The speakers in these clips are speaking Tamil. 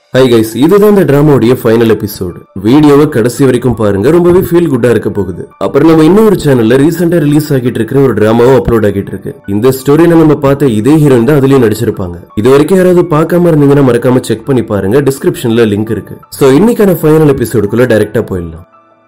ஹை கைஸ் இதுதான் இந்த டிராமாவுடைய ஃபைனல் எபிசோடு வீடியோவை கடைசி வரைக்கும் பாருங்க ரொம்பவே ஃபீல் குட்டா இருக்க போகுது அப்புறம் நம்ம இன்னொரு சேனல்ல ரீசெண்டா ரிலீஸ் ஆகிட்டு இருக்கிற ஒரு டிராமாவும் அப்லோட் ஆகிட்டு இருக்கு இந்த ஸ்டோரியில நம்ம பார்த்த இதே ஹீரோயின் தான் அதுலயும் நடிச்சிருப்பாங்க இது வரைக்கும் யாராவது பார்க்காம இருந்தீங்கன்னா மறக்காம செக் பண்ணி பாருங்க டிஸ்கிரிப்ஷன்ல லிங்க் இருக்கு சோ இன்னைக்கான ஃபைனல் எபிசோடுக்குள்ள டைரக்டா போயிடலாம்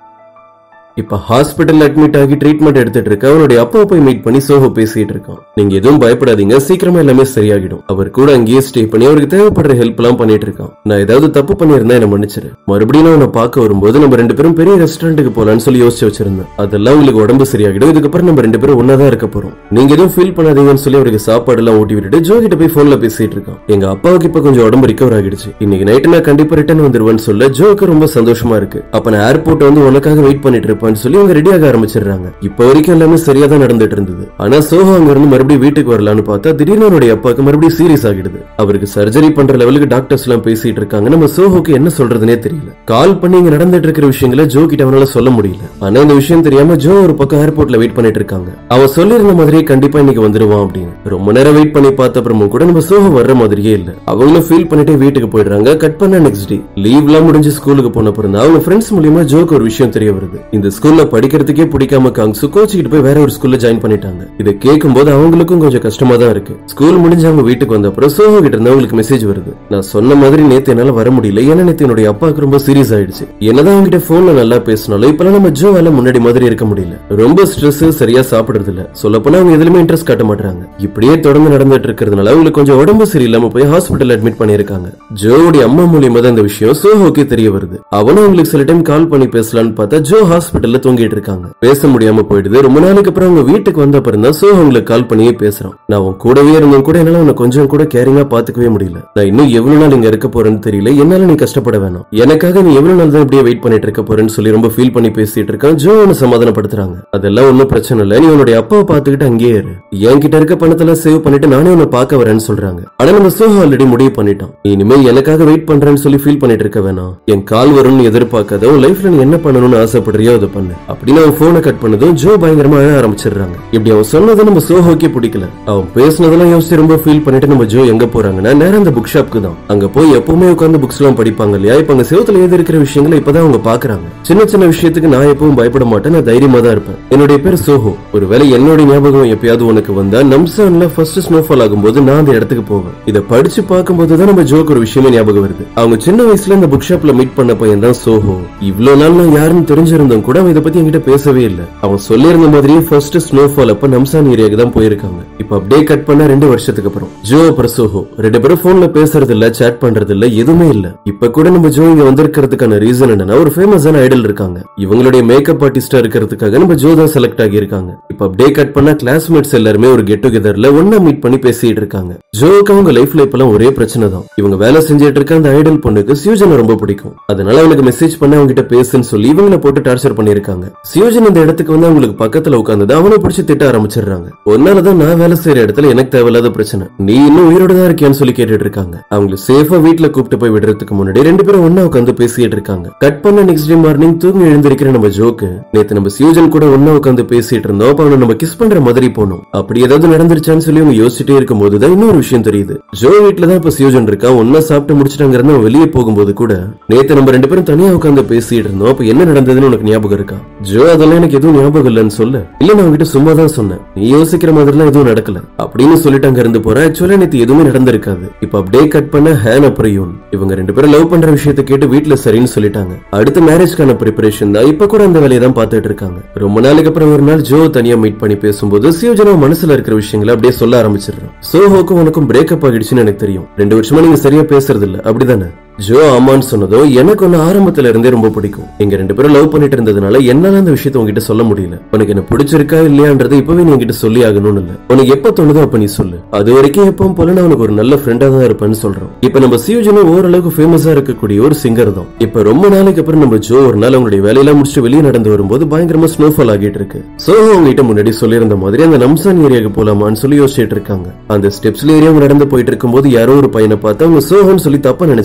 இப்ப ஹாஸ்பிட்டல் அட்மிட் ஆகி ட்ரீட்மெண்ட் எடுத்துட்டு இருக்க அவனுடைய அப்பா போய் மீட் பண்ணி சோஹோ பேசிட்டு இருக்கான் நீங்க எதுவும் பயப்படாதீங்க சீக்கிரமா எல்லாமே சரியாகிடும் அவர் கூட அங்கேயே ஸ்டே பண்ணி அவருக்கு தேவைப்படுற ஹெல்ப் எல்லாம் பண்ணிட்டு இருக்கான் நான் ஏதாவது தப்பு பண்ணியிருந்தா என்ன மன்னிச்சிரு மறுபடியும் நான் உன்னை பார்க்க வரும்போது நம்ம ரெண்டு பேரும் பெரிய ரெஸ்டாரண்ட்டுக்கு போலான்னு சொல்லி யோசிச்சு வச்சிருந்தேன் அதெல்லாம் உங்களுக்கு உடம்பு சரியாகிடும் இதுக்கப்புறம் நம்ம ரெண்டு பேரும் ஒன்னாதான் இருக்க போறோம் நீங்க எதுவும் ஃபீல் பண்ணாதீங்கன்னு சொல்லி அவருக்கு சாப்பாடு எல்லாம் ஊட்டி விட்டுட்டு ஜோ கிட்ட போய் போன்ல பேசிட்டு இருக்கான் எங்க அப்பாவுக்கு இப்ப கொஞ்சம் உடம்பு ரிகவர் ஆகிடுச்சு இன்னைக்கு நைட்டு நான் கண்டிப்பா ரிட்டர்ன் வந்துருவேன்னு சொல்ல ஜோக்கு ரொம்ப சந்தோஷமா இருக்கு அப்ப நான் ஏர்போர்ட் வந்து உனக்காக வெயிட் பண்ணிட்டு இருப்பேன்னு சொல்லி அவங்க ரெடி ஆக ஆரம்பிச்சிடுறாங்க இப்ப வரைக்கும் எல்லாமே சரியா தான் நடந்துட்டு இருந்தது ஆனா சோஹோ அங்க இருந்து மறுபடியும் வீட்டுக்கு வரலான்னு பார்த்தா திடீர்னு அவருடைய அப்பாவுக்கு மறுபடியும் சீரியஸ் ஆகிடுது அவருக்கு சர்ஜரி பண்ற லெவலுக்கு டாக்டர்ஸ் எல்லாம் பேசிட்டு இருக்காங்க நம்ம சோஹோக்கு என்ன சொல்றதுனே தெரியல கால் பண்ணி இங்க நடந்துட்டு இருக்கிற விஷயங்களை ஜோ கிட்ட அவனால சொல்ல முடியல ஆனா இந்த விஷயம் தெரியாம ஜோ ஒரு பக்கம் ஏர்போர்ட்ல வெயிட் பண்ணிட்டு இருக்காங்க அவன் சொல்லியிருந்த மாதிரியே கண்டிப்பா இன்னைக்கு வந்துருவான் அப்படின்னு ரொம்ப நேரம் வெயிட் பண்ணி பார்த்த அப்புறமும் கூட நம்ம சோஹோ வர்ற மாதிரியே இல்ல அவங்களும் ஃபீல் பண்ணிட்டே வீட்டுக்கு போயிடுறாங்க கட் பண்ண நெக்ஸ்ட் டே லீவ்லாம் முடிஞ்சு ஸ்கூலுக்கு போன பிறந்த அவங்க ஃப்ரெண்ட்ஸ் மூலியமா ஜோக்கு ஒரு விஷயம் தெரிய வருது இந்த ஸ்கூல்ல படிக்கிறதுக்கே பிடிக்காம காங்ஸு கோச்சிக்கிட்டு போய் வேற ஒரு ஸ்கூல்ல ஜாயின் பண்ணிட்டாங்க இதை கேட்கும் போது அவங்களுக்கும் கொஞ்சம் கஷ்டமா தான் இருக்கு ஸ்கூல் முடிஞ்சு அவங்க வீட்டுக்கு வந்த அப்புறம் சோஹோ கிட்ட இருந்து அவங்களுக்கு மெசேஜ் வருது நான் சொன்ன மாதிரி நேத்து என்னால வர முடியல ஏன்னா நேத்து என்னுடைய அப்பாவுக்கு ரொம்ப சீரியஸ் ஆயிடுச்சு என்னதான் அவங்க கிட்ட போன்ல நல்லா பேசினாலும் இப்பெல்லாம் நம்ம ஜோவால முன்னாடி மாதிரி இருக்க முடியல ரொம்ப ஸ்ட்ரெஸ் சரியா சாப்பிடுறது இல்ல சொல்ல போனா அவங்க எதுலயுமே இன்ட்ரெஸ்ட் காட்ட மாட்டாங்க இப்படியே தொடர்ந்து நடந்துட்டு இருக்கிறதுனால அவங்களுக்கு கொஞ்சம் உடம்பு சரியில்லாம போய் ஹாஸ்பிட்டல் அட்மிட் பண்ணிருக்காங்க ஜோவுடைய அம்மா மூலியமா தான் இந்த விஷயம் சோஹோக்கே தெரிய வருது அவனும் அவங்களுக்கு சில டைம் கால் பண்ணி பேசலாம்னு பார்த்தா ஜோ ஹாஸ்பிட்டல்ல தூங்கிட்டு இருக்காங்க பேச முடியாம போயிடுது ரொம்ப நாளைக்கு அப்புறம் அவங்க வீட்டுக்கு வந்த அப்புறம் தான் சோஹோ அவங்களுக்கு கால் பண்ணியே பேசுறான் நான் உன் கூடவே இருந்தும் கூட என்னால உன்னை கொஞ்சம் கூட கேரிங்கா பாத்துக்கவே முடியல நான் இன்னும் எவ்வளவு நாள் இங்க இருக்க போறேன்னு தெரியல என்னால நீ கஷ்டப்பட வேணாம் எனக்காக நீ எவ்வளவு நாள் தான் இப்படியே வெயிட் பண்ணிட்டு இருக்க போறேன்னு சொல்லி ரொம்ப ஃபீல் பண்ணி பேசிட்டு இருக்கான் ஜோ அவனை சமாதானப்படுத்துறாங்க அதெல்லாம் ஒன்னும் பிரச்சனை இல்ல நீ உன்னுடைய அப்பாவை பாத்துக்கிட்டு அங்கேயே இரு என்கிட்ட இருக்க பணத்தெல்லாம் சேவ் பண்ணிட்டு நானே உன்னை பார்க்க வரேன்னு சொல்றாங்க ஆனா நம்ம சோஹோ ஆல்ரெடி முடிவு பண்ணிட்டான் நீ இனிமே எனக்காக வெயிட் பண்றேன்னு சொல்லி ஃபீல் பண்ணிட்டு இருக்க வேணாம் என் கால் வரும்னு எதிர்பார்க்காத உன் லைஃப்ல நீ என்ன பண்ணணும்னு ஆசைப்படுறியோ அதை பண்ணு அப்படின்னு அவன் போனை கட் பண்ணதும் ஜோ பயங்கரமா அழ ஆரம்பிச்சிடுறாங்க இப்படி அவன் சொன்னது நம்ம சோஹோக்கே பிடிக்கல அவன் பேசுனதெல்லாம் யோசிச்சு ரொம்ப ஃபீல் பண்ணிட்டு நம்ம ஜோ எங்க போறாங்கன்னா நேரம் அந்த புக் ஷாப்க்கு தான் அங்க போய் எப்பவுமே உட்காந்து புக்ஸ் எல்லாம் படிப்பாங்க இல்லையா இப்ப அங்க செவத்துல எழுதி இருக்கிற விஷயங்களை இப்பதான் அவங்க பாக்குறாங்க சின்ன சின்ன விஷயத்துக்கு நான் எப்பவும் பயப்பட மாட்டேன் நான் தைரியமா தான் இருப்பேன் என்னுடைய பேர் சோஹோ ஒருவேளை என்னுடைய ஞாபகம் எப்பயாவது உனக்கு வந்தா நம்சான்ல ஃபர்ஸ்ட் ஸ்னோஃபால் ஆகும்போது நான் அந்த இடத்துக்கு போவேன் இதை படிச்சு பார்க்கும்போது தான் நம்ம ஜோக்கு ஒரு விஷயமே ஞாபகம் வருது அவங்க சின்ன வயசுல இந்த புக் ஷாப்ல மீட் பண்ண பையன் தான் சோஹோ இவ்வளவு நாள் நான் யாருன்னு தெரிஞ்சிருந்தும் கூட அவன் இதை பத்தி என்கிட்ட பேசவே இல்லை அவன் சொல்லியிருந்த மாதிரியே ஃபர்ஸ்ட் ஸ்னோஃபால் அப்ப நம்சான் ஏரியாக்கு தான் போயிருக்காங்க இப்ப அப்படியே கட் பண்ண ரெண்டு வருஷத்துக்கு அப்புறம் ஜோ அப்புறம் சோஹோ ரெண்டு பேரும் போன்ல பேசுறது இல்ல சேட் பண்றது இல்ல எதுவுமே இல்ல இப்ப கூட நம்ம ஜோ இங்க வந்திருக்கிறதுக்கான ரீசன் என்னன்னா ஒரு ஃபேமஸான ஐடல் இருக்காங்க இவங்களுடைய மேக்கப் ஆர்டிஸ்டா இருக்கிறதுக்காக நம்ம ஜோ தான் செலக்ட் ஆகி இருக்காங்க இப்ப அப்படியே கட் பண்ண கிளாஸ்மேட்ஸ் எல்லாருமே ஒரு கெட் டுகெதர்ல ஒன்னா மீட் பண்ணி பேசிட்டு இருக்காங்க ஜோவுக்கு அவங்க லைஃப்ல இப்பெல்லாம் ஒரே பிரச்சனை தான் இவங்க வேலை செஞ்சுட்டு இருக்க அந்த ஐடல் பொண்ணுக்கு சியூஜனை ரொம்ப பிடிக்கும் அதனால அவனுக்கு மெசேஜ் பண்ண அவங்க கிட்ட பேசுன்னு சொல்லி இவங்கள போட்டு டார்ச்சர் பண்ணிருக்காங்க சியூஜன் இந்த இடத்துக்கு வந்து அவங்களுக்கு பக்கத்துல உட்கார்ந்தது அவனை பிடிச்சி திட்ட ஆரம்பிச்சிடுறாங்க ஒன்னாலதான் நான் வேலை செய்யற இடத்துல எனக்கு தேவையில்லாத பிரச்சனை நீ இன்னும் உயிரோட தான் இருக்கியான்னு சொல்லி கேட்டுட்டு இருக்காங்க அவங்க சேஃபா வீட்ல கூப்பிட்டு போய் விடுறதுக்கு முன்னாடி ரெண்டு பேரும் ஒன்னா உட்காந்து பேசிட்டு இருக்காங்க கட் பண்ண நெக்ஸ்ட் டே மார்னிங் தூங்கி எழுந்திருக்கிற நம்ம ஜோக்கு நேத்து நம்ம சியூஜன் கூட ஒன்னா உட்காந்து பேசிட்டு இருந்தோம் அப்ப அவனை நம்ம கிஸ் பண்ற மாதிரி போனோம் அப்படி ஏதாவது நடந்துருச்சான்னு சொல்லி அவங்க யோசிச்சுட்டே இருக்கும் போதுதான் இன்னொரு விஷயம் தெரியுது ஜோ வீட்ல தான் இப்ப சியூஜன் இருக்கா ஒன்னா சாப்பிட்டு முடிச்சிட்டாங்கிறத அவன் வெளியே போகும்போது கூட நேத்து நம்ம ரெண்டு பேரும் தனியா உட்காந்து பேசிட்டு இருந்தோம் அப்ப என்ன நடந்ததுன்னு உனக்கு ஞாபகம் இருக்கா ஜோ அதெல்லாம் எனக்கு எதுவும் ஞாபகம் இல்லைன்னு சொல்ல இல்ல நான் உங்ககிட்ட சும்மா தான் சொன்னேன் நீ யோசிக்கிற மாதிரிலாம் எதுவும் நடக்கல அப்படின்னு சொல்லிட்டு அங்க இருந்து போறேன் ஆக்சுவலா நேத்து எதுவுமே நடந்திருக்காது இப்ப அப்படியே கட் பண்ண ஹேன் அப்புறம் யூன் இவங்க ரெண்டு பேரும் லவ் பண்ற விஷயத்தை கேட்டு வீட்ல சரின்னு சொல்லிட்டாங்க அடுத்த மேரேஜ்க்கான ப்ரிப்பரேஷன் தான் இப்ப கூட அந்த வேலையை தான் பார்த்துட்டு இருக்காங்க ரொம்ப நாளைக்கு அப்புறம் ஒரு நாள் ஜோ தனியா மீட் பண்ணி பேசும்போது சிவஜனா மனசுல இருக்கிற விஷயங்களை அப்படியே சொல்ல ஆரம்பிச்சிடுறேன் சோஹோக்கும் உனக்கும் பிரேக்கப் ஆகிடுச்சுன்னு எனக்கு தெரியும் ரெண்டு வருஷமா நீங்க சரியா பேசுறது இல்ல அப்படிதானே ஜோ ஆமான்னு சொன்னதும் எனக்கு ஒன்னு ஆரம்பத்துல இருந்தே ரொம்ப பிடிக்கும் எங்க ரெண்டு பேரும் லவ் பண்ணிட்டு இருந்ததுனால என்னால அந்த விஷயத்த உங்ககிட்ட சொல்ல முடியல உனக்கு என்ன பிடிச்சிருக்கா இல்லையான்றதை இப்பவே நீ என்கிட்ட சொல்லி ஆகணும்னு இல்ல உனக்கு எப்ப தோணுதோ அப்ப நீ சொல்லு அது வரைக்கும் எப்பவும் போல நான் உனக்கு ஒரு நல்ல ஃப்ரெண்டா தான் இருப்பேன்னு சொல்றோம் இப்ப நம்ம சியூஜனும் ஓரளவுக்கு ஃபேமஸா இருக்கக்கூடிய ஒரு சிங்கர் தான் இப்ப ரொம்ப நாளைக்கு அப்புறம் நம்ம ஜோ ஒரு நாள் அவங்களுடைய வேலையெல்லாம் முடிச்சுட்டு வெளியே நடந்து வரும்போது பயங்கரமா ஸ்னோஃபால் ஆகிட்டு இருக்கு சோ அவங்ககிட்ட முன்னாடி சொல்லியிருந்த மாதிரி அந்த நம்சான் ஏரியாவுக்கு போலாமான்னு சொல்லி யோசிச்சுட்டு இருக்காங்க அந்த ஸ்டெப்ஸ்ல ஏரியா நடந்து போயிட்டு இருக்கும்போது யாரோ ஒரு பையனை பார்த்து அவங்க சோஹோன்னு சொல்லி தப்பா நினைச்சுக்கிறாங்க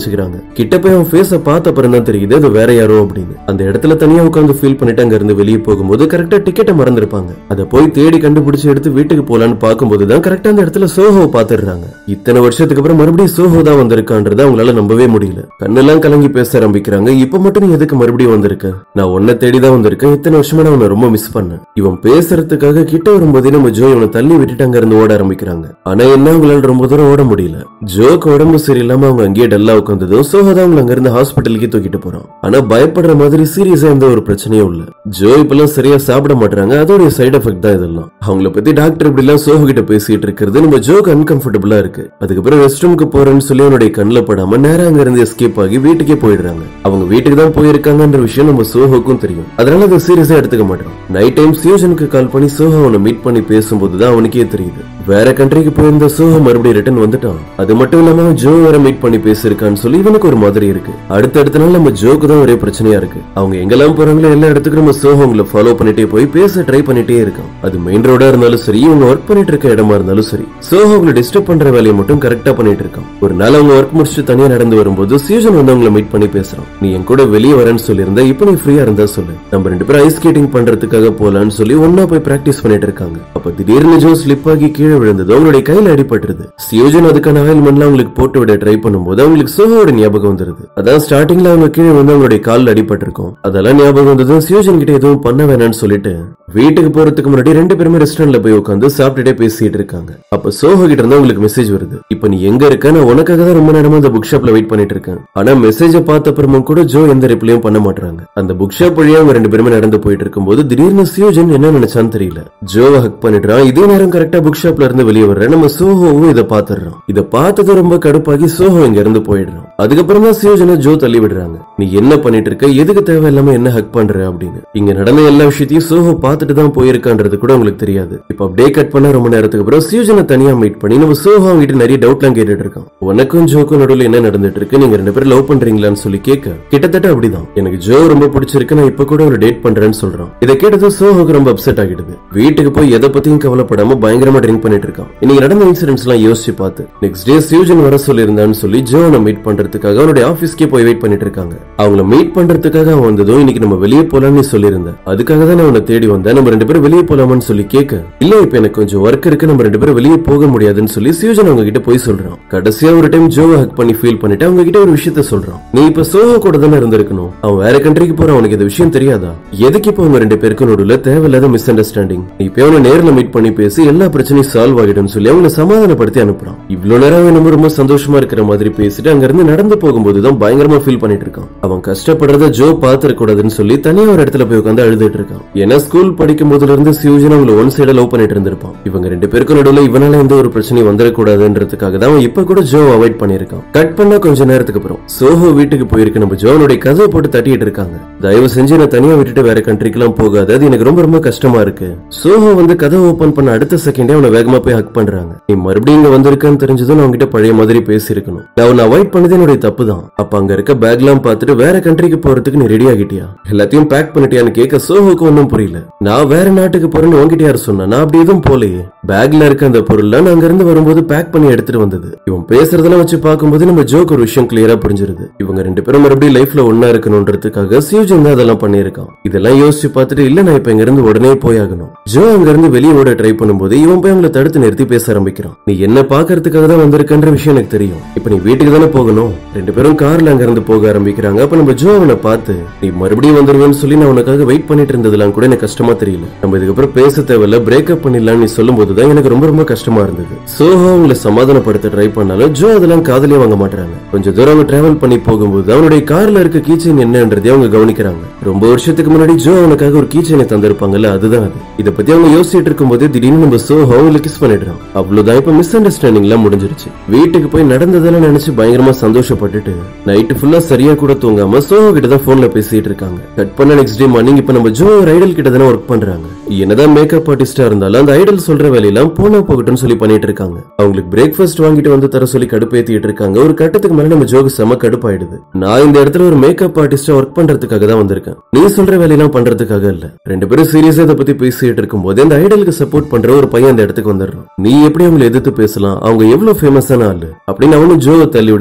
கிட்ட போய் அவன் ஃபேஸ பார்த்த அப்புறம் தான் தெரியுது அது வேற யாரோ அப்படின்னு அந்த இடத்துல தனியா உட்காந்து ஃபீல் பண்ணிட்டு அங்க இருந்து வெளியே போகும்போது கரெக்டா டிக்கெட்டை மறந்துருப்பாங்க அதை போய் தேடி கண்டுபிடிச்சு எடுத்து வீட்டுக்கு போலான்னு பார்க்கும்போது தான் கரெக்டா அந்த இடத்துல சோஹோவை பாத்துடுறாங்க இத்தனை வருஷத்துக்கு அப்புறம் மறுபடியும் சோஹோ தான் வந்திருக்கான்றத அவங்களால நம்பவே முடியல கண்ணெல்லாம் கலங்கி பேச ஆரம்பிக்கிறாங்க இப்ப மட்டும் நீ எதுக்கு மறுபடியும் வந்திருக்க நான் உன்னை தேடி தான் வந்திருக்கேன் இத்தனை வருஷமா நான் உன்னை ரொம்ப மிஸ் பண்ணேன் இவன் பேசுறதுக்காக கிட்ட வரும்போதே நம்ம ஜோ இவனை தள்ளி விட்டுட்டு அங்க இருந்து ஓட ஆரம்பிக்கிறாங்க ஆனா என்ன அவங்களால ரொம்ப தூரம் ஓட முடியல ஜோக்கு உடம்பு சரியில்லாம அவங்க அங்கேயே டல்லா உட்காந்ததும் சோஹோ தான் அவங்களை அங்க இருந்து ஹாஸ்பிட்டலுக்கு தூக்கிட்டு போறான் ஆனா பயப்படுற மாதிரி சீரியஸா எந்த ஒரு பிரச்சனையும் இல்ல ஜோ இப்பெல்லாம் சரியா சாப்பிட மாட்டாங்க அதோட சைடு எஃபெக்ட் தான் இதெல்லாம் அவங்கள பத்தி டாக்டர் இப்படி எல்லாம் சோஹோ கிட்ட பேசிட்டு இருக்கிறது நம்ம ஜோக்கு அன்கம்ஃபர்டபுளா இருக்கு அதுக்கப்புறம் ரெஸ்ட் ரூமுக்கு போறேன்னு சொல்லி அவனுடைய கண்ணில் படாம நேரா அங்க இருந்து எஸ்கேப் ஆகி வீட்டுக்கே போயிடுறாங்க அவங்க வீட்டுக்கு தான் போயிருக்காங்கன்ற விஷயம் நம்ம சோஹோக்கும் தெரியும் அதனால அதை சீரியஸா எடுத்துக்க மாட்டோம் நைட் டைம் சியூஜனுக்கு கால் பண்ணி சோஹோ அவனை மீட் பண்ணி பேசும்போது தான் அவனுக்கே தெரியுது வேற கண்ட்ரிக்கு போயிருந்த சோஹோ மறுபடியும் ரிட்டர்ன் வந்துட்டான் அது மட்டும் இல்லாம அவன் ஜோ வேற மீட் பண்ணி பேசிருக்கான்னு சொல்லி இவனுக்கு ஒரு மாதிரி இருக்கு அடுத்த அடுத்த நாள் நம்ம ஜோக்கு தான் ஒரே பிரச்சனையா இருக்கு அவங்க எங்கெல்லாம் போறாங்களோ எல்லா இடத்துக்கும் நம்ம சோஹோ உங்களை ஃபாலோ பண்ணிட்டே போய் பேச ட்ரை பண்ணிட்டே இருக்கான் அது மெயின் ரோடா இருந்தாலும் சரி இவங்க ஒர்க் பண்ணிட்டு இருக்க இடமா இருந்தாலும் சரி சோஹோ உங்களை டிஸ்டர்ப் பண்ற வேலையை மட்டும் கரெக்டா பண்ணிட்டு இருக்கான் ஒரு நாள் அவங்க ஒர்க் முடிச்சுட்டு தனியா நடந்து வரும்போது சியூஜன் வந்து அவங்களை மீட் பண்ணி பேசுறான் நீ என் கூட வெளியே வரேன்னு சொல்லியிருந்தா இப்போ நீ ஃப்ரீயா இருந்தா சொல்லு நம்ம ரெண்டு பேரும் ஐஸ் ஸ்கேட்டிங் பண்றதுக்காக போலான்னு சொல்லி ஒன்னா போய் பிராக்டிஸ் பண்ணிட்டு இருக்காங்க அப்ப திடீர்னு ஜோ ஸ்லிப் ஆகி கீழே விழுந்தது அவங்களுடைய கையில அடிபட்டுருது சியூஜன் அதுக்கான ஆயில்மெண்ட்ல அவங்களுக்கு போட்டு விட ட்ரை பண்ணும்போது அவங்களுக்கு சோஹோட ஞாபகம் வந்துருது அதான் ஸ்டார்டிங்ல அவங்க கீழே வந்து அவங்களுடைய கால்ல அடிபட்டிருக்கும் அதெல்லாம் ஞாபகம் வந்ததும் சியூஜன் கிட்ட எதுவும் பண்ண வேணாம்னு சொல்லிட்டு வீட்டுக்கு போறதுக்கு முன்னாடி ரெண்டு பேருமே ரெஸ்டாரண்ட்ல போய் உட்காந்து சாப்பிட்டுட்டே பேசிட்டு இருக்காங்க அப்ப சோஹோ கிட்ட இருந்து உங்களுக்கு மெசேஜ் வருது இப்ப நீ எங்க இருக்க நான் உனக்காக தான் ரொம்ப நேரமா அந்த புக் ஷாப்ல வெயிட் பண்ணிட்டு இருக்கேன் ஆனா மெசேஜ பார்த்த அப்புறமும் கூட ஜோ எந்த ரிப்ளையும் பண்ண மாட்டாங்க அந்த புக் ஷாப் வழியா அவங்க ரெண்டு பேருமே நடந்து போயிட்டு இருக்கும்போது திடீர்னு சியோஜன் என்ன நினைச்சான்னு தெரியல ஜோவை ஹக் பண்ணிடுறான் இதே நேரம் கரெக்டா புக் ஷாப்ல இருந்து வெளியே வர்ற நம்ம சோஹோவும் இதை பாத்துடுறான் இதை பார்த்தது ரொம்ப கடுப்பாகி சோஹோ இங்க இருந்து போயிடுறான் அதுக்கப்புறம் தான் சியோஜனை ஜோ தள்ளி விடுறாங்க நீ என்ன பண்ணிட்டு இருக்க எதுக்கு தேவையில்லாம என்ன ஹக் பண்ற அப்படின்னு இங்க நடந்த எல்லா விஷயத்தையும் சோஹோ பார்த்துட்டு தான் போயிருக்கான்றது கூட உங்களுக்கு தெரியாது இப்ப அப்படியே கட் பண்ண ரொம்ப நேரத்துக்கு அப்புறம் சியோஜனை தனியா மீட் பண்ணி நம்ம சோஹோ அவங்கிட்ட நிறைய டவுட்லாம் கேட்டுட்டு இருக்கான் உனக்கும் ஜோக்கும் நடுவுல என்ன நடந்துட்டு இருக்கு நீங்க ரெண்டு பேரும் லவ் பண்றீங்களான்னு சொல்லி கேட்க கிட்டத்தட்ட அப்படிதான் எனக்கு ஜோ ரொம்ப பிடிச்சிருக்கு நான் இப்ப கூட ஒரு டேட் பண்றேன்னு சொல்றான் இதை கேட்டதும் சோஹோக்கு ரொம்ப அப்செட் ஆகிடுது வீட்டுக்கு போய் எதை பத்தியும் கவலைப்படாம பயங்கரமா ட்ரிங்க் பண்ணிட்டு இருக்கான் இன்னைக்கு நடந்த இன்சிடென்ட்ஸ் எல்லாம் யோசிச்சு பார்த்து நெக்ஸ்ட் டே சியூஜன் வர சொல்லியிருந்தான்னு சொல்லி ஜோனை மீட் பண்றதுக்காக அவனுடைய ஆபீஸ்க்கே போய் வெயிட் பண்ணிட்டு இருக்காங்க அவங்கள மீட் பண்றதுக்காக அவன் வந்ததும் இன்னைக்கு நம்ம வெளியே போலாம்னு சொல்லியிருந்தேன் அதுக்காக தான் நான் உன்னை தேடி வந்தேன் நம்ம ரெண்டு பேரும் வெளியே போலாமான்னு சொல்லி கேட்க இல்ல இப்ப எனக்கு கொஞ்சம் ஒர்க் இருக்கு நம்ம ரெண்டு பேரும் வெளியே போக முடியாதுன்னு சொல்லி சியூஜன் அவங்க கிட்ட போய் சொல்றான் கடைசியா ஒரு டைம் ஜோவை ஹக் பண்ணி ஃபீல் பண்ணிட்டு அவங்க கிட்ட ஒரு விஷயத்த சொல்றான் நீ இப்ப சோஹோ கூட தானே இருந்திருக்கணும் அவன் வேற கண்ட்ரிக்கு போற அவனுக்கு இந்த விஷயம் தெரியாதா எதுக்கு இப்ப அவங்க ரெண்டு பேருக்கும் நடுவுல தேவையில்லாத மிஸ் அண்டர்ஸ்டாண்டிங் நீ இப்ப அவனை நேர்ல மீட் பண்ணி பேசி எல்லா பிரச்சனையும் சால்வ் ஆகிடும் சொல்லி அவங்களை சமாதானப்படுத்தி அனுப்புறான் இவ்வளவு நேரம் அவன் நம்ம ரொம்ப சந்தோஷமா இருக்கிற மாதிரி பேசிட்டு அங்க இருந்து நடந்து போகும்போது தான் பயங்கரமா ஃபீல் பண்ணிட்டு இருக்கான் அவன் கஷ்டப்படுறத ஜோ பாத்துற கூடாதுன்னு சொல்லி தனியா ஒரு இடத்துல போய் உட்காந்து அழுதுட்டு இருக்கான் ஏன்னா ஸ்கூல் படிக்கும் போதுல இருந்து சியூஜன் அவங்கள ஒன் சைட லவ் பண்ணிட்டு இருந்திருப்பான் இவங்க ரெண்டு பேருக்கும் நடுவுல இவனால எந்த ஒரு பிரச்சனையும் வந்துடக்கூடாதுன்றதுக்காக தான் அவன் இப்ப கூட ஜோ அவாய்ட் பண்ணிருக்கான் கட் பண்ண கொஞ்ச நேரத்துக்கு அப்புறம் சோஹோ வீட்டுக்கு போயிருக்கு நம்ம ஜோனுடைய கதவை போட்டு தட்டிட்டு இருக்காங்க தயவு செஞ்சு என்ன தனியா விட்டுட்டு வேற கண்ட்ரிக்கு எல்லாம் போகாது அது எனக்கு ரொம்ப ரொம்ப கஷ்டமா இருக்கு சோஹோ வந்து கதவை ஓபன் பண்ண அடுத்த செகண்டே அவனை வேகமா போய் ஹக் பண்றாங்க நீ மறுபடியும் இங்க வந்திருக்கன்னு தெரிஞ்சதும் நான் உன்கிட்ட பழைய மாதிரி பேசியிருக்கணும் நான் உன்னை அவாய்ட் பண்ணது என்னுடைய தப்பு தான் அப்ப அங்க இருக்க பேக் எல்லாம் பார்த்துட்டு வேற கண்ட்ரிக்கு போறதுக்கு நீ ரெடி ஆகிட்டியா எல்லாத்தையும் பேக் பண்ணிட்டியான்னு கேட்க சோஹோக்கு ஒன்னும் புரியல நான் வேற நாட்டுக்கு போறேன்னு உன்கிட்ட யார் சொன்னா நான் அப்படி எதுவும் போலையே பேக்ல இருக்க அந்த பொருள்லாம் நான் அங்க இருந்து வரும்போது பேக் பண்ணி எடுத்துட்டு வந்தது இவன் பேசுறதெல்லாம் வச்சு பார்க்கும்போது நம்ம ஜோக்கு ஒரு விஷயம் கிளியரா புரிஞ்சிருது இவங்க ரெண்டு பேரும் மறுபடியும் லைஃப்ல ஒன்னா இருக்கணும்ன்றதுக்காக சியூஜன் தான் அதெல்லாம் பண்ணியிருக்கான் இதெல்லாம் யோசிச்சு பார்த்துட்டு இல்ல நான் இப்ப இங்க இருந்து உடனே போயாகணும் ஜோ அங்க இருந்து வெளியே ஓட ட்ரை பண்ணும்போது இவன் போய் அவங்களை தடுத்து நிறுத்தி பேச ஆரம்பிக்கிறான் நீ என்ன பாக்குறதுக்காக தான் வந்திருக்கன்ற விஷயம் எனக்கு தெரியும் இப்ப நீ வீட்டுக்கு தானே போகணும் ரெண்டு பேரும் கார்ல அங்க இருந்து போக ஆரம்பிக்கிறாங்க அப்ப நம்ம ஜோ அவனை பார்த்து நீ மறுபடியும் வந்துருவேன்னு சொல்லி நான் உனக்காக வெயிட் பண்ணிட்டு இருந்ததெல்லாம் கூட எனக்கு கஷ்டமா தெரியல நம்ம இதுக்கப்புறம் பேச தேவையில்ல பிரேக்கப் பண்ணிடலாம்னு நீ சொல்லும்போது தான் எனக்கு ரொம்ப ரொம்ப கஷ்டமா இருந்தது சோஹோ அவங்களை சமாதானப்படுத்த ட்ரை பண்ணாலும் ஜோ அதெல்லாம் காதலே வாங்க மாட்டாங்க கொஞ்சம் தூரம் அவங்க டிராவல் பண்ணி போகும்போது அவனுடைய கார்ல இருக்க கீச்சைன் என்னன்றதை அவங்க கவனிக்கிறாங்க ரொம்ப வருஷத்துக்கு முன்னாடி ஜோ அவனுக்காக ஒரு கீச்சைனை தந்திருப்பாங்கல்ல அதுதான் அது இத பத்தி அவங்க யோசிச்சுட்டு இருக்கும்போது திடீர்னு நம்ம சோஹோ அவங்களை கிஸ் பண்ணிடுறான் அவ்வளவுதான் இப்ப மிஸ் அண்டர்ஸ்டாண்டிங் எல்லாம் முடிஞ்சிருச்சு வீட்டுக்கு போய் நடந்ததெல்லாம் நினைச்சு பயங்கரமா சந்தோஷப்பட்டுட்டு நைட்டு ஃபுல்லா சரியா கூட தூங்காம சோஹோ கிட்ட தான் போன்ல பேசிட்டு இருக்காங்க கட் பண்ண நெக்ஸ்ட் டே மார்னிங் இப்ப நம்ம ஜோ ஒரு ஐடல் கிட்ட தானே ஒர்க் பண்றாங்க என்னதான் மேக்கப் ஆர்டிஸ்டா இருந்தாலும் அந்த ஐடல் சொல்ற வேலையெல்லாம் போனா போகட்டும்னு சொல்லி பண்ணிட்டு இருக்காங்க அவங்களுக்கு பிரேக்ஃபாஸ்ட் வாங்கிட்டு வந்து தர சொல்லி கடுப்பேத்திட்டு இருக்காங்க ஒரு கட்டத்துக்கு மேல நம்ம ஜோக்கு செம கடுப்பாயிடுது நான் இந்த இடத்துல ஒரு மேக்கப் ஆர்டிஸ்டா ஒர்க் பண்றதுக்காக தான் வந்திருக்கேன் நீ சொல்ற வேலையெல்லாம் பண்றதுக்காக இல்ல ரெண்டு பேரும் சீரியஸா இதை பத்தி பேசிட்டு இருக்கும்போது அந்த ஐடலுக்கு சப்போர்ட் பண்ற ஒரு பையன் அந்த இடத்துக்கு வந்துடுறான் நீ எப்படி அவங்களை எதிர்த்து பேசலாம் அவங்க எவ்வளவு ஃபேமஸான ஆளு அப்படின்னு அவனும் ஜோவை தள்ளி விட பின்னாடி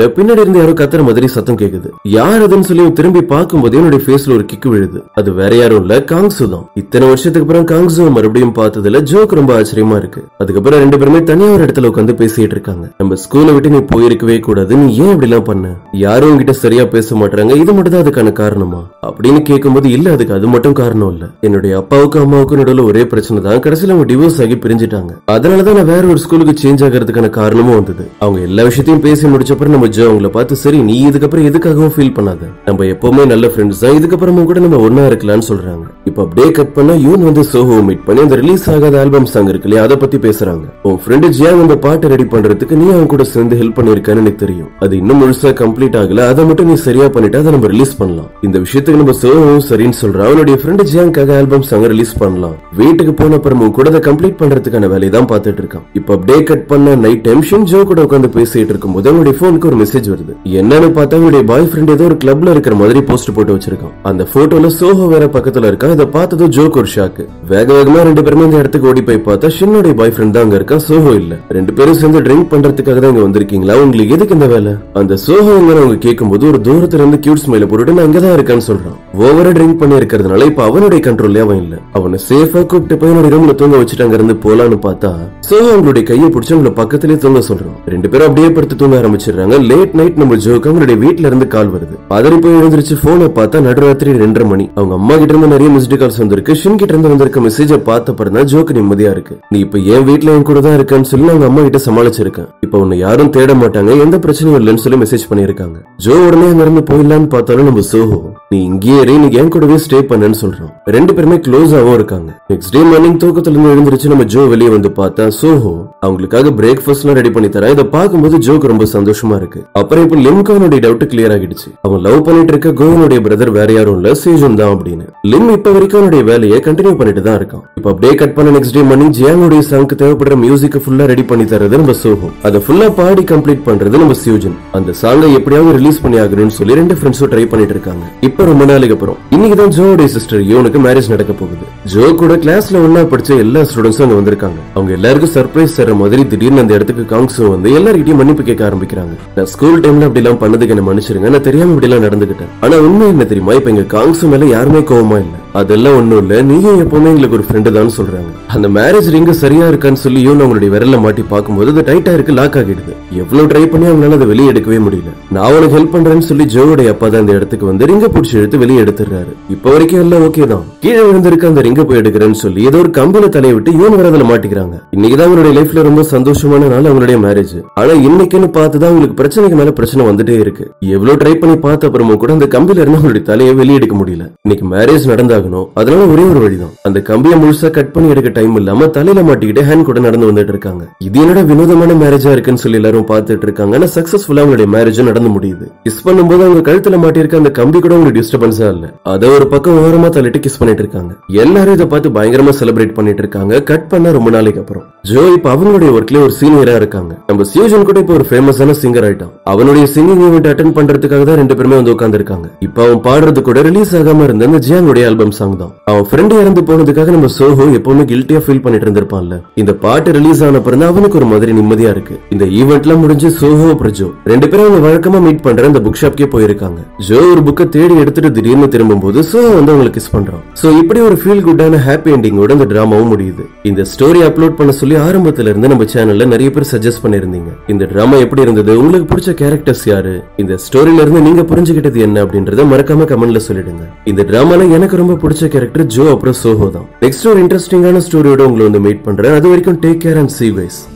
இருந்து யாரோ கத்துற மாதிரி சத்தம் கேக்குது யார் அதுன்னு சொல்லி இவன் திரும்பி பார்க்கும்போது என்னுடைய ஃபேஸ்ல ஒரு கிக்கு விழுது அது வேற யாரும் இல்ல காங்சு தான் இத்தனை வருஷத்துக்கு அப்புறம் காங்சு மறுபடியும் பார்த்ததுல ஜோக் ரொம்ப ஆச்சரியமா இருக்கு அதுக்கப்புறம் ரெண்டு பேருமே தனியா ஒரு இடத்துல உட்காந்து பேசிட்டு இருக்காங்க நம்ம ஸ்கூலை விட்டு நீ போயிருக்கவே கூடாது நீ ஏன் இப்படி எல்லாம் பண்ண யாரும் உன்கிட்ட சரியா பேச மாட்டாங்க இது மட்டும் தான் அதுக்கான காரணமா அப்படின்னு கேட்கும்போது இல்ல அதுக்கு அது மட்டும் காரணம் இல்ல என்னுடைய அப்பாவுக்கும் அம்மாவுக்கும் நடுவுல ஒரே பிரச்சனை தான் கடைசியில அவங்க டிவோர்ஸ் ஆகி பிரிஞ்சிட்டாங்க அதனாலதான் நான் வேற ஒரு ஸ்கூலுக்கு சேஞ்ச் ஆகிறதுக்கான காரணமும் வந்தது அவங்க எல்லா விஷயத்தையும் பேசி முடிச்சப்பறம் நம்ம ஜோ அவங்கள பார்த்து சரி நீ இதுக்கப்புறம் எதுக்காகவும் ஃபீல் பண்ணாத நம்ம எப்பவுமே நல்ல ஃப்ரெண்ட்ஸ் தான் இதுக்கப்புறமும் கூட நம்ம ஒன்னா இருக்கலாம்னு சொல்றாங்க இப்ப அப்படியே கட் பண்ணா யூன் வந்து சோஹோ மீட் பண்ணி அந்த ரிலீஸ் ஆகாத ஆல்பம் சாங் இருக்கு இல்லையா அதை பத்தி பேசுறாங்க உன் ஃப்ரெண்டு ஜியாங் அந்த பாட்டை ரெடி பண்றதுக்கு நீ அவங்க கூட சேர்ந்து ஹெல்ப் பண்ணிருக்கான்னு எனக்கு தெரியும் அது இன்னும் முழுசா கம்ப்ளீட் ஆகல அதை மட்டும் நீ சரியா பண்ணிட்டு அதை நம்ம ரிலீஸ் பண்ணலாம் இந்த விஷயத்துக்கு நம்ம சோஹோவும் சரின்னு சொல்றான் அவனுடைய ஃப்ரெண்டு ஜியாங்காக ஆல்பம் சாங் ரிலீஸ் பண்ணலாம் வீட்டுக்கு போன அப்புறமும் கூட அதை கம்ப்ளீட் பண்றதுக்கான வேலையை தான் பார்த்துட்டு இருக்கான் இப்ப அப்படியே கட் பண்ண நைட் டைம் ஷின் ஜோ கூட உட்காந்து பேசிட்டு இருக்கும்போது அவனுடைய போனுக்கு ஒரு மெசேஜ் வருது என்னன்னு பார்த்தா அவனுடைய பாய் ஃப்ரெண்ட் ஏதோ ஒரு கிளப்ல இருக்கிற மாதிரி போஸ்ட் போட்டு வச்சிருக்கான் அந்த போட்டோல சோஹோ வேற பக்கத்துல இருக்கான் இதை பார்த்ததும் ஜோக்கு ஒரு ஷாக்கு வேக வேகமா ரெண்டு பேருமே இந்த இடத்துக்கு ஓடி போய் பார்த்தா ஷின்னுடைய பாய் ஃப்ரெண்ட் தான் அங்க இருக்கான் சோஹோ இல்ல ரெண்டு பேரும் சேர்ந்து ட்ரிங்க் பண்றதுக்காக தான் இங்க வந்திருக்கீங்களா உங்களுக்கு எதுக்கு இந்த வேலை அந்த சோஹோங்கிற அவங்க கேட்கும்போது ஒரு தூரத்துல இருந்து கியூட் ஸ்மைல போட்டுட்டு நான் அங்கதான் இருக்கேன்னு சொல்றான் ஓவரா ட்ரிங்க் பண்ணி இருக்கிறதுனால இப்ப அவனுடைய கண்ட்ரோல்லே அவன் இல்ல அவனை சேஃபா கூப்பிட்டு போய் என்னோட ரூம்ல தூங்க வச்சுட்டு அங்க இருந்து போலான்னு பார்த்தா சோஹோ அவங்களுடைய கையை பிடிச்சு அவங்கள பக்கத்திலே தூங்க சொல்றான் ரெண்டு பேரும் அப்படியே படுத்து தூங்க ஆரம்பிச்சிடுறாங்க லேட் நைட் நம்ம ஜோக்கு அவங்களுடைய வீட்ல இருந்து கால் வருது பதறி போய் எழுந்திருச்சு போனை பார்த்தா நடுராத்திரி ரெண்டரை மணி அவங்க அம்மா கிட்ட இருந்து நிறைய மிஸ்டு கால்ஸ் வந்திருக்கு ஷின் கிட்ட இருந்து வந்திருக்க மெசேஜ பார்த்த அப்புறம் தான் ஜோக்கு நிம்மதியா இருக்கு நீ இப்ப என் வீட்ல என் கூட தான் இருக்கேன்னு சொல்லி அவங்க அம்மா கிட்ட சமாளிச்சிருக்கேன் இப்ப உன்னை யாரும் தேட மாட்டாங்க எந்த பிரச்சனையும் இல்லைன்னு சொல்லி மெசேஜ் பண்ணிருக்காங்க ஜோ உடனே அங்க இருந்து போயிடலான்னு பார்த்தாலும் நம்ம சோஹோ நீ இங்கேயே இரு, நீ என் கூடவே ஸ்டே பண்ணுன்னு சொல்றான் ரெண்டு பேருமே க்ளோஸாவும் இருக்காங்க நெக்ஸ்ட் டே மார்னிங் தூக்கத்துல இருந்து எழுந்திருச்சு நம்ம ஜோ வெளியே வந்து பார்த்தா சோஹோ அவங்களுக்காக பிரேக்ஃபாஸ்ட் எல்லாம் ரெடி பண்ணி தரா இதை பார்க்கும்போது ஜோக்கு ரொம்ப சந்தோஷமா இருக்கு அப்புறம் இப்ப லிம்கானுடைய டவுட் கிளியர் ஆகிடுச்சு அவன் லவ் பண்ணிட்டு இருக்க கோவனுடைய பிரதர் வேற யாரும் இல்ல சேஜன் தான் அப்படின்னு லிம் இப்ப வரைக்கும் அவனுடைய வேலையை கண்டினியூ பண்ணிட்டு தான் இருக்கான் இப்ப அப்படியே கட் பண்ண நெக்ஸ்ட் டே மார்னிங் ஜியாங்குடைய சாங்க்கு தேவைப்படுற மியூசிக் ஃபுல்லா ரெடி பண்ணி தரது நம்ம சோஹோ அதை ஃபுல்லா பாடி கம்ப்ளீட் பண்றது நம்ம சியூஜன் அந்த சாங்கை எப்படியாவது ரிலீஸ் பண்ணி ஆகணும்னு சொல்லி ரெண்டு ஃப்ரெண்ட்ஸும் ட்ரை பண்ணிட்டு இருக்காங்க இப்ப ரொம்ப நாளைக்கு அப்புறம் இன்னைக்கு தான் ஜோவுடைய சிஸ்டர் யோனுக்கு மேரேஜ் நடக்க போகுது ஜோ கூட கிளாஸ்ல ஒன்னா படிச்ச எல்லா ஸ்டூடெண்ட்ஸும் அங்க வந்திருக்காங்க அவங்க எல்லாருக்கும் சர்ப்ரைஸ் தர மாதிரி திடீர்னு அந்த இடத்துக்கு காங்ஸும் வந்து எல்லார்கிட்டயும் மன்னிப்பு கேட்க ஆரம்பிக்கிறாங்க நான் ஸ்கூல் டைம்ல அப்படி எல்லாம் பண்ணதுக்கு என்ன மன்னிச்சிருங்க நான் தெரியாம இப்படி எல்லாம் நடந்துகிட்டேன் ஆனா உண்மை என்ன தெரியுமா இப்ப எங்க காங்ஸு மேல யாருமே கோவமா இல்ல அதெல்லாம் ஒண்ணும் இல்ல நீயும் எப்பவுமே எங்களுக்கு ஒரு ஃப்ரெண்டு தான் சொல்றாங்க அந்த மேரேஜ் ரிங்க சரியா இருக்கான்னு சொல்லி யோன் அவங்களுடைய விரல்ல மாட்டி பார்க்கும்போது அது டைட்டா இருக்கு லாக் ஆகிடுது எவ்வளவு ட்ரை பண்ணி அவங்களால அதை வெளியே எடுக்கவே முடியல நான் உனக்கு ஹெல்ப் பண்றேன்னு சொல்லி ஜோவுடைய அப்பா தான் இந்த இடத்துக்கு வந்து ரிங்க பிடிச்சி எடுத்து வெளியே எடுத்துறாரு இப்ப வரைக்கும் எல்லாம் ஓகே தான் கீழே விழுந்திருக்க அந்த ரிங்க போய் எடுக்கிறேன்னு சொல்லி ஏதோ ஒரு கம்பில தலையை விட்டு இவன் வர அதுல மாட்டிக்கிறாங்க இன்னைக்குதான் அவங்களுடைய லைஃப்ல ரொம்ப சந்தோஷமான நாள் அவங்களுடைய மேரேஜ் ஆனா இன்னைக்குன்னு பார்த்துதான் அவங்களுக்கு பிரச்சனைக்கு மேல பிரச்சனை வந்துட்டே இருக்கு எவ்வளவு ட்ரை பண்ணி பார்த்த அப்புறமும் கூட அந்த கம்பில இருந்து அவங்களுடைய தலையை வெளியே எடுக்க முடியல இன்னைக்கு மேரேஜ் நடந்தாகணும் அதனால ஒரே ஒரு வழிதான் அந்த கம்பியை முழுசா கட் பண்ணி எடுக்க டைம் இல்லாம தலையில மாட்டிக்கிட்டு ஹேண்ட் கூட நடந்து வந்துட்டு இருக்காங்க இது என்னடா வினோதமான மேரேஜா இருக்குன்னு சொல்லி எல்லாரும் பார்த்துட்டு இருக்காங்க ஆனா சக்சஸ்ஃபுல்லா அவங்களுடைய மேரேஜ் நடந்து முடியுது கிஸ் பண்ணும்போது அவங்க கழுத்துல மாட்டியிருக்க அந்த கம்பி கூட உங்களுக்கு டிஸ்டர்பன்ஸா இல்ல அத ஒரு பக்கம் ஓரமா தள்ளிட்டு கிஸ் பண்ணிட்டு இருக்காங்க எல்லாரும் இதை பார்த்து பயங்கரமா செலிப்ரேட் பண்ணிட்டு இருக்காங்க கட் பண்ண ரொம்ப நாளைக்கு அப்புறம் ஜோ இப்ப அவங்களுடைய ஒர்க்ல ஒரு சீனியரா இருக்காங்க நம்ம சியூஜன் கூட இப்ப ஒரு ஃபேமஸான சிங்கர் ஆயிட்டான் அவனுடைய சிங்கிங் ஈவெண்ட் அட்டன் பண்றதுக்காக தான் ரெண்டு பேருமே வந்து உட்கார்ந்து இருக்காங்க இப்ப அவன் பாடுறது கூட ரிலீஸ் ஆகாம இருந்த அந்த ஜியாங்குடைய ஆல்பம் சாங் தான் அவன் ஃப்ரெண்ட் இறந்து போனதுக்காக நம்ம சோஹோ எப்பவுமே கில்ட்டியா ஃபீல் பண்ணிட்டு இருந்திருப்பான்ல இந்த பாட்டு ரிலீஸ் ஆன பிறகு அவனுக்கு ஒரு மாதிரி நிம்மதியா இருக்கு இந்த ஈவெண்ட்லாம் முடிஞ்சு சோஹோ அப்புறம் ஜோ ரெண்டு பேரும் அவங்க வழக்கமா மீட் பண்ற அந்த புக் ஷாப்க்கே போயிருக்காங்க ஜோ ஒரு புக்கை தேடி எடுத்துட்டு திடீர்னு திரும்பும் போது சோஹோ வந்து அவங்களுக்கு கிஸ் பண்றான் சோ இப்படி ஒரு ஃபீல் குட்டான ஹாப்பி எண்டிங்கோட இந்த டிராமாவும் முடியுது இந்த ஸ்டோரி அப்லோட் பண்ண சொல்லி ஆரம்பத்துல இருந்து நம்ம சேனல்ல நிறைய பேர் சஜஸ்ட் பண்ணிருந்தீங்க இந்த டிராமா எப்படி இருந்தது உங்களுக்கு பிடிச்ச கேரக்டர்ஸ் யாரு இந்த ஸ்டோரியில இருந்து நீங்க புரிஞ்சுக்கிட்டது என்ன அப்படின்றத மறக்காம கமெண்ட்ல சொல்லிடுங்க இந்த டிராமால எனக்கு ரொம்ப பிடிச்ச கேரக்டர் ஜோ அப்புறம் சோஹோ தான் நெக்ஸ்ட் ஒரு இன்ட்ரெஸ்டிங்கான ஸ்டோரியோட உங்களை வந்து மீட் பண்றேன் அது வரைக்கும் டேக் கேர் அண்ட் சி வைஸ்